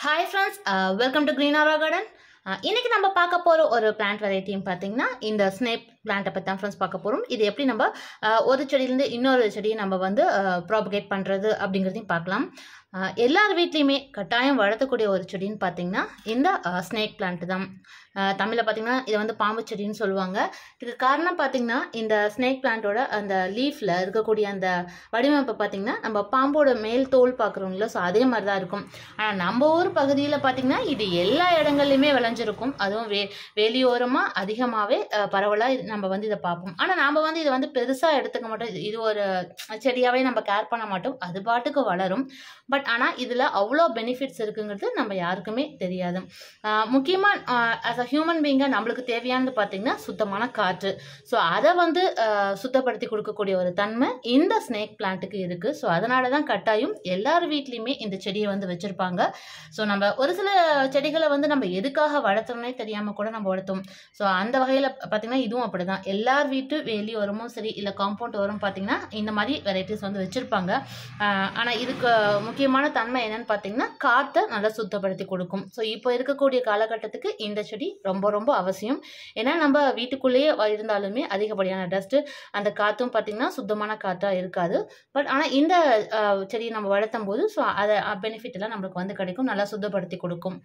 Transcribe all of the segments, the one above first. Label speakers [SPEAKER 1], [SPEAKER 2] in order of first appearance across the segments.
[SPEAKER 1] hi friends welcome to Green Aura Garden இன்னைக்கு நம்ம பார்க்க போகிற ஒரு பிளான்ட் வெரைட்டின்னு பார்த்தீங்கன்னா இந்த ஸ்னேப் பிளான்ட்டை பற்றி தான் ஃப்ரெண்ட்ஸ் பார்க்க போகிறோம் இது எப்படி நம்ம அஹ், ஒரு செடியிலேருந்து இன்னொரு செடியை நம்ம வந்து ப்ராபகேட் பண்ணுறது அப்படிங்கிறதையும் பார்க்கலாம் அஹ், எல்லார் வீட்லேயுமே கட்டாயம் வளர்த்தக்கூடிய ஒரு செடின்னு பார்த்தீங்கன்னா இந்த ஸ்னேக் பிளான்ட் தான் தமிழில் பார்த்தீங்கன்னா இதை வந்து பாம்பு செடின்னு சொல்லுவாங்க இதுக்கு காரணம் பார்த்தீங்கன்னா இந்த ஸ்னேக் பிளான்ட்டோட அந்த லீஃபில் இருக்கக்கூடிய அந்த வடிவமைப்பு பார்த்தீங்கன்னா நம்ம பாம்போட மேல் தோல் பார்க்குறோங்களா ஸோ அதே மாதிரி தான் இருக்கும் ஆனால் நம்ம ஊர் பகுதியில் பார்த்தீங்கன்னா இது எல்லா இடங்கள்லையுமே விளைஞ்சிருக்கும் அதுவும் வே வெளியோரமாக அதிகமாகவே பரவலாக நம்ம வந்து இதை பார்ப்போம் ஆனால் நாம் வந்து இதை வந்து பெருசாக எடுத்துக்க மாட்டோம் இது- இது ஒரு செடியாகவே நம்ம கேர் பண்ண மாட்டோம் அது பாட்டுக்கு வளரும் பட் ஆனால் இதில் அவ்வளோ பெனிஃபிட்ஸ் இருக்குங்கிறது நம்ம யாருக்குமே தெரியாது முக்கியமாக ஆஸ் அ ஹியூமன் பீயிங்காக நம்மளுக்கு தேவையானது பார்த்திங்கன்னா சுத்தமான காற்று ஸோ அதை வந்து ஆஹ், சுத்தப்படுத்தி கொடுக்கக்கூடிய ஒரு தன்மை இந்த ஸ்னேக் பிளான்ட்டுக்கு இருக்குது ஸோ அதனால தான் கட்டாயம் எல்லார் வீட்லேயுமே இந்த செடியை வந்து வச்சுருப்பாங்க ஸோ நம்ம ஒரு சில செடிகளை வந்து நம்ம எதுக்காக வளர்த்தோம்னே தெரியாமல் கூட நம்ம வளர்த்தோம் ஸோ அந்த வகையில் பார்த்திங்கன்னா இதுவும் அப்படி தான் எல்லார் வீட்டு வேலி ஓரமும் சரி இல்லை காம்பவுண்ட் ஓரம் பார்த்திங்கன்னா இந்த மாதிரி வெரைட்டிஸ் வந்து வச்சுருப்பாங்க ஆனால் இதுக்கு முக்கியமான தன்மை என்னன்னு பார்த்தீங்கன்னா காற்றை நல்லா சுத்தப்படுத்தி கொடுக்கும் ஸோ இப்போ இருக்கக்கூடிய காலகட்டத்துக்கு இந்த செடி ரொம்ப ரொம்ப அவசியம் ஏன்னா நம்ம வீட்டுக்குள்ளேயே வ- இருந்தாலுமே அதிகப்படியான டஸ்ட்டு அந்த காற்றும் பார்த்திங்கன்னா சுத்தமான காற்றாக இருக்காது பட் ஆனால் இந்த அஹ், செடியை நம்ம வளர்த்தும் போது ஸோ அதை பெனிஃபிட் எல்லாம் நம்மளுக்கு வந்து கிடைக்கும் நல்லா சுத்தப்படுத்தி கொடுக்கும்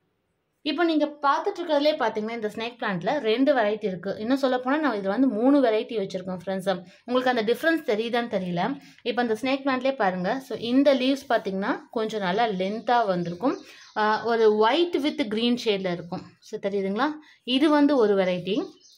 [SPEAKER 1] இப்போ நீங்கள் பார்த்துட்டு இருக்கிறதுலே பார்த்தீங்கன்னா இந்த ஸ்னேக் பிளான்ட்ல ரெண்டு வெரைட்டி இருக்குது இன்னும் சொல்ல போனால் நான் இதில் வந்து மூணு வெரைட்டி வச்சுருக்கோம் ஃப்ரெண்ட்ஸ் உங்களுக்கு அந்த டிஃப்ரென்ஸ் தெரியுதான்னு தெரியல இப்போ இந்த ஸ்னேக் பிளான்ட்லேயே பாருங்கள் ஸோ இந்த லீவ்ஸ் பார்த்தீங்கன்னா கொஞ்சம் நல்லா லென்த்தாக வந்திருக்கும் ஆஹ் ஒரு ஒயிட் வித் க்ரீன் ஷேடில் இருக்கும் ஸோ தெரியுதுங்களா இது வந்து ஒரு வெரைட்டி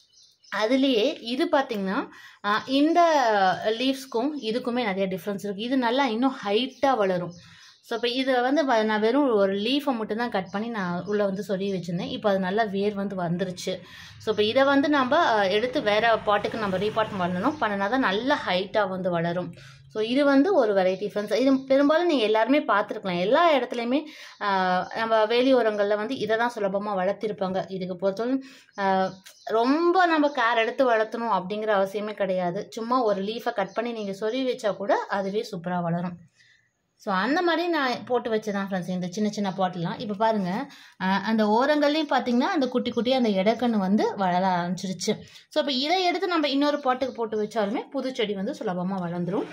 [SPEAKER 1] அதுலேயே இது பார்த்தீங்கன்னா ஆஹ் இந்த லீவ்ஸ்க்கும் இதுக்குமே நிறைய டிஃப்ரென்ஸ் இருக்குது இது நல்லா இன்னும் ஹைட்டாக வளரும் ஸோ இப்போ இதை வந்து வ- நான் வெறும் ஒரு லீஃபை மட்டும் தான் கட் பண்ணி நான் உள்ளே வந்து சொல்லி வச்சுருந்தேன் இப்போ அது நல்லா வேர் வந்து வந்துருச்சு ஸோ இப்போ இதை வந்து நம்ம ஆஹ், எடுத்து வேறு பாட்டுக்கு நம்ம ரீபார்ட் பண்ணணும் பண்ணினா தான் நல்லா ஹைட்டாக வந்து வளரும் ஸோ இது வந்து ஒரு வெரைட்டி ஃப்ரெண்ட்ஸ் இது பெரும்பாலும் நீங்கள் எல்லாருமே பார்த்துருக்கலாம் எல்லா இடத்துலையுமே ஆஹ், நம்ம வேலியோரங்களில் வந்து இதை தான் சுலபமாக வளர்த்திருப்பாங்க இதுக்கு பொறுத்தவரை ஆஹ், ரொம்ப நம்ம கேர் எடுத்து வளர்த்தணும் அப்படிங்கிற அவசியமே கிடையாது சும்மா ஒரு லீஃபை கட் பண்ணி நீங்கள் சொருவி வச்சா கூட அதுவே சூப்பராக வளரும் ஸோ அந்த மாதிரி நான் போட்டு வச்சதான் ஃப்ரெண்ட்ஸ் இந்த சின்ன சின்ன பாட்டெலாம் இப்போ பாருங்கள் அந்த ஓரங்கள்லையும் பார்த்தீங்கன்னா அந்த குட்டி குட்டி அந்த இடக்கன்று வந்து வளர ஆரம்பிச்சிருச்சு ஸோ இப்போ இதை எடுத்து நம்ம இன்னொரு பாட்டுக்கு போட்டு வச்சாலுமே புது செடி வந்து சுலபமாக வளர்ந்துரும்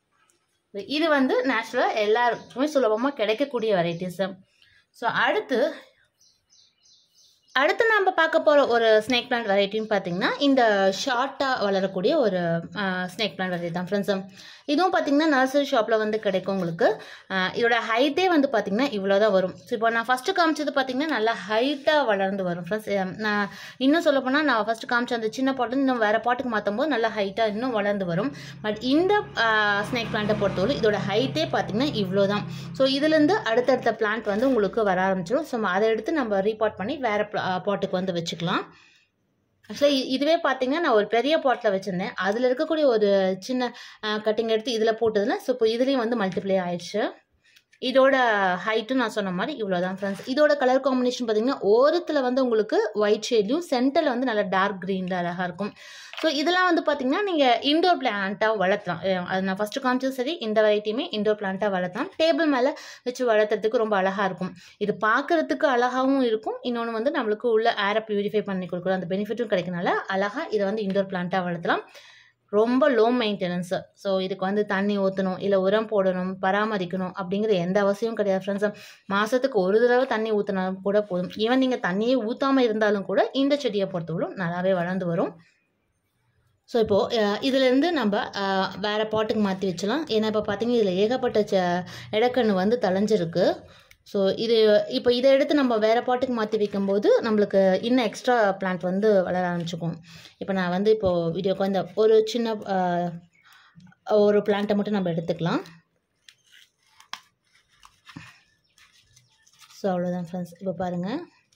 [SPEAKER 1] இது வந்து நேச்சுரலாக எல்லாருக்குமே சுலபமாக கிடைக்கக்கூடிய வெரைட்டிஸு ஸோ அடுத்து அடுத்து நம்ம பார்க்க போகிற ஒரு ஸ்னேக் பிளான்ட் வெரைட்டின்னு பார்த்தீங்கன்னா இந்த ஷார்ட்டாக வளரக்கூடிய ஒரு ஸ்னேக் பிளான்ட் வெரைட்டி தான் ஃப்ரெண்ட்ஸ் இதுவும் பார்த்தீங்கன்னா நர்சரி ஷாப்பில் வந்து கிடைக்கும் உங்களுக்கு ஆஹ் இதோட ஹைட்டே வந்து பார்த்தீங்கன்னா இவ்வளோ தான் வரும் ஸோ இப்போ நான் ஃபஸ்ட்டு காமிச்சது பார்த்தீங்கன்னா நல்லா ஹைட்டாக வளர்ந்து வரும் ஃப்ரெண்ட்ஸ் நான் இன்னும் சொல்ல போனால் நான் ஃபஸ்ட்டு காமிச்ச அந்த சின்ன பாட்டு இன்னும் வேறு பாட்டுக்கு மாற்றும் போது நல்லா ஹைட்டாக இன்னும் வளர்ந்து வரும் பட் இந்த ஸ்னேக் பிளான்ட்டை பொறுத்தவரை இதோட ஹைட்டே பார்த்தீங்கன்னா இவ்வளோ தான் ஸோ இதுலேருந்து அடுத்தடுத்த பிளான்ட் வந்து உங்களுக்கு வர ஆரம்பிச்சிடும் ஸோ அதை எடுத்து நம்ம ரீபாட் பண்ணி வேறு பாட்டுக்கு வந்து வச்சுக்கலாம் ஆக்சுவலாக இதுவே பார்த்தீங்கன்னா நான் ஒரு பெரிய பாட்டில் வச்சுருந்தேன் அதில் இருக்கக்கூடிய ஒரு சின்ன கட்டிங் எடுத்து இதில் போட்டதுல ஸோ இப்போ இதுலேயும் வந்து மல்டிப்ளை ஆயிடுச்சு இதோட ஹைட்டும் நான் சொன்ன மாதிரி இவ்வளோ தான் ஃப்ரெண்ட்ஸ் இதோட கலர் காம்பினேஷன் பார்த்தீங்கன்னா ஓரத்தில் வந்து உங்களுக்கு ஒயிட் ஷேட்லையும் சென்டரில் வந்து நல்லா டார்க் க்ரீனில் அழகாக இருக்கும் ஸோ இதெல்லாம் வந்து பார்த்தீங்கன்னா நீங்கள் இண்டோர் பிளான்ட்டாக வளர்த்தலாம் அஹ் அது நான் ஃபஸ்ட்டு காமிச்சது சரி இந்த வெரைட்டியுமே இண்டோர் பிளான்ட்டாக வளர்த்தலாம் டேபிள் மேலே வச்சு வளர்த்துறதுக்கு ரொம்ப அழகாக இருக்கும் இது பார்க்குறதுக்கு அழகாகவும் இருக்கும் இன்னொன்று வந்து நம்மளுக்கு உள்ள ஏரை பியூரிஃபை பண்ணி கொடுக்குற அந்த பெனிஃபிட்டும் கிடைக்கனால அழகாக இதை வந்து இண்டோர் பிளான்ட்டாக வளர்த்தலாம் ரொம்ப லோ மெயின்டெனன்ஸு ஸோ இதுக்கு வந்து தண்ணி ஊற்றணும் இல்லை உரம் போடணும் பராமரிக்கணும் அப்படிங்கிற எந்த அவசியமும் கிடையாது ஃப்ரெண்ட்ஸ் மாதத்துக்கு ஒரு தடவை தண்ணி ஊற்றினா கூட போதும் ஈவன் நீங்கள் தண்ணியே ஊற்றாமல் இருந்தாலும் கூட இந்த செடியை பொறுத்தவரைக்கும் நல்லாவே வளர்ந்து வரும் ஸோ இப்போது இதுலேருந்து நம்ம அஹ், வேற பாட்டுக்கு மாற்றி வச்சலாம் ஏன்னா இப்போ பார்த்தீங்கன்னா இதில் ஏகப்பட்ட ச இடக்கன்று வந்து தளைஞ்சிருக்கு ஸோ இது இப்போ இதை எடுத்து நம்ம வேறு பாட்டுக்கு மாற்றி வைக்கும்போது நம்மளுக்கு இன்னும் எக்ஸ்ட்ரா பிளான்ட் வந்து வளர ஆரம்பிச்சுக்கும் இப்போ நான் வந்து இப்போது வீடியோக்கு இந்த ஒரு சின்ன அஹ், ஒரு பிளான்ட்டை மட்டும் நம்ம எடுத்துக்கலாம் ஸோ அவ்வளோதான் ஃப்ரெண்ட்ஸ் இப்போ பாருங்கள்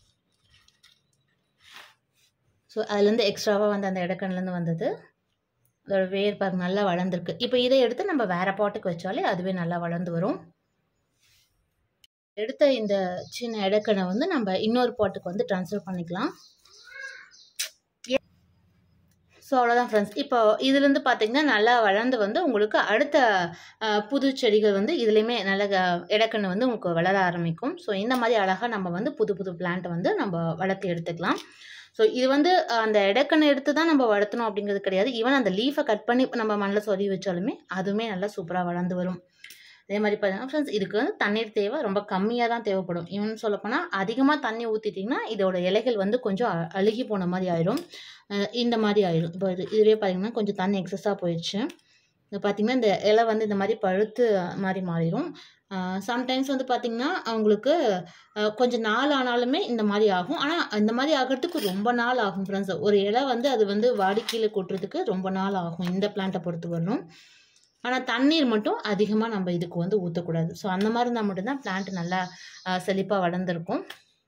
[SPEAKER 1] ஸோ அதுலேருந்து எக்ஸ்ட்ராவாக வந்து அந்த இடக்கண்லேருந்து வந்தது அதோட வேர் பாருங்க நல்லா வளர்ந்துருக்கு இப்போ இதை எடுத்து நம்ம வேற பாட்டுக்கு வச்சாலே அதுவே நல்லா வளர்ந்து வரும் எடுத்த இந்த சின்ன இடக்கணை வந்து நம்ம இன்னொரு பாட்டுக்கு வந்து ட்ரான்ஸ்ஃபர் பண்ணிக்கலாம் ஸோ அவ்வளோதான் ஃப்ரெண்ட்ஸ் இப்போ இதுலேருந்து பார்த்தீங்கன்னா நல்லா வளர்ந்து வந்து உங்களுக்கு அடுத்த அஹ், புது செடிகள் வந்து இதுலேயுமே நல்ல க- இடக்கண்ணு வந்து உங்களுக்கு வளர ஆரம்பிக்கும் ஸோ இந்த மாதிரி அழகாக நம்ம வந்து புது புது பிளான்ட்டை வந்து நம்ம வளர்த்து எடுத்துக்கலாம் ஸோ இது வந்து அஹ், அந்த இடக்கண்ணு எடுத்து தான் நம்ம வளர்த்தணும் அப்படிங்கிறது கிடையாது ஈவன் அந்த லீஃபை கட் பண்ணி நம்ம மண்ணில் சொருவி வச்சாலுமே அதுவுமே நல்லா சூப்பராக வளர்ந்து வரும் அதே மாதிரி பார்த்தீங்கன்னா ஃப்ரெண்ட்ஸ் இதுக்கு வந்து தண்ணீர் தேவை ரொம்ப கம்மியாக தான் தேவைப்படும் ஈவன் சொல்லப்போனால் அதிகமாக தண்ணி ஊற்றிட்டிங்கன்னா இதோட இலைகள் வந்து கொஞ்சம் அ- அழுகி போன மாதிரி ஆயிரும் அஹ் இந்த மாதிரி ஆயிரும் இப்போ இது இதுவே பார்த்தீங்கன்னா கொஞ்சம் தண்ணி எக்ஸஸாக போயிடுச்சு இது பார்த்தீங்கன்னா இந்த இலை வந்து இந்த மாதிரி பழுத்து மாதிரி மாறிடும் சம்டைம்ஸ் வந்து பார்த்திங்கன்னா அவங்களுக்கு அஹ், கொஞ்சம் நாள் ஆனாலுமே இந்த மாதிரி ஆகும் ஆனால் இந்த மாதிரி ஆகிறதுக்கு ரொம்ப நாள் ஆகும் ஃப்ரெண்ட்ஸ் ஒரு இலை வந்து அது வந்து வாடி கீழே கொட்டுறதுக்கு ரொம்ப நாள் ஆகும் இந்த பிளான்ட்டை பொறுத்து வரணும் ஆனால் தண்ணீர் மட்டும் அதிகமாக நம்ம இதுக்கு வந்து ஊற்றக்கூடாது ஸோ அந்த மாதிரி இருந்தால் மட்டும்தான் பிளான்ட் நல்லா செழிப்பாக வளர்ந்துருக்கும்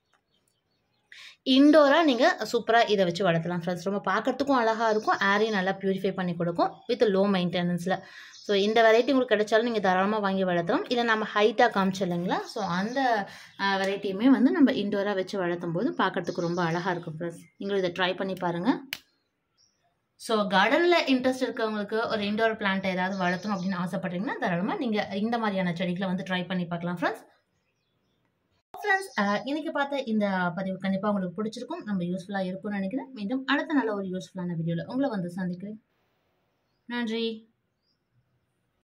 [SPEAKER 1] இண்டோராக நீங்கள் சூப்பராக இதை வச்சு வளர்த்தலாம் ஃப்ரெண்ட்ஸ் ரொம்ப பார்க்கறதுக்கும் அழகாக இருக்கும் ஏரையும் நல்லா ப்யூரிஃபை பண்ணி கொடுக்கும் வித் லோ மெயின்டெனன்ஸில் ஸோ இந்த வெரைட்டி உங்களுக்கு கிடைச்சாலும் நீங்கள் தாராளமாக வாங்கி வளர்த்தலாம் இல்லை நம்ம ஹைட்டாக காமிச்சோம் இல்லைங்களா ஸோ அந்த வெரைட்டியுமே வந்து நம்ம இண்டோராக வச்சு வளர்த்தும் போது பார்க்கறதுக்கு ரொம்ப அழகாக இருக்கும் ஃப்ரெண்ட்ஸ் நீங்களும் இதை ட்ரை பண்ணி பாருங்கள் ஸோ கார்டனில் இன்ட்ரெஸ்ட் இருக்கவங்களுக்கு ஒரு இண்டோர் பிளான்ட் ஏதாவது வளர்த்தணும் அப்படின்னு ஆசைப்பட்டீங்கன்னா தாராளமாக நீங்கள் இந்த மாதிரியான செடிகளை வந்து ட்ரை பண்ணி பார்க்கலாம் ஃப்ரெண்ட்ஸ் ஃப்ரெண்ட்ஸ் இன்னைக்கு பார்த்த இந்த பதிவு கண்டிப்பாக உங்களுக்கு பிடிச்சிருக்கும் நம்ம யூஸ்ஃபுல்லாக இருக்கும்னு நினைக்கிறேன் மீண்டும் அடுத்த நல்ல ஒரு யூஸ்ஃபுல்லான வீடியோவில் உங்களை வந்து சந்திக்கிறேன் நன்றி